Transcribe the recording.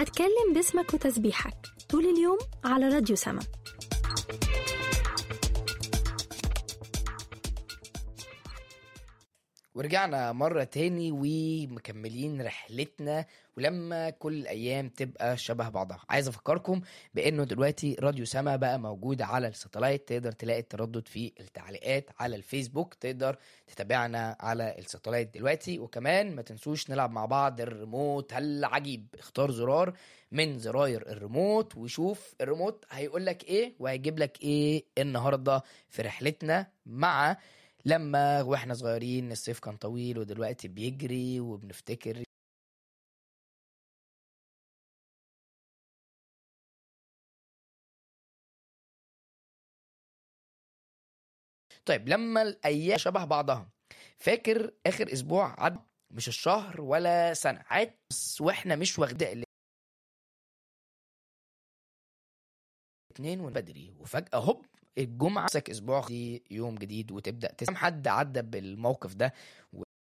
هتكلم باسمك وتسبيحك طول اليوم على راديو سما ورجعنا مرة تاني ومكملين رحلتنا ولما كل الأيام تبقى شبه بعضها عايز أفكركم بأنه دلوقتي راديو سما بقى موجود على الستلايت تقدر تلاقي التردد في التعليقات على الفيسبوك تقدر تتابعنا على الستلايت دلوقتي وكمان ما تنسوش نلعب مع بعض الريموت العجيب اختار زرار من زراير الريموت وشوف الريموت هيقول لك ايه وهيجيب لك ايه النهارده في رحلتنا مع لما واحنا صغيرين الصيف كان طويل ودلوقتي بيجري وبنفتكر طيب لما الايام شبه بعضها فاكر اخر اسبوع عد مش الشهر ولا سنه عاد بس واحنا مش واخدين الاثنين وبدري وفجاه هوب الجمعه مسك اسبوع دي يوم جديد وتبدا تسمع حد عدى بالموقف ده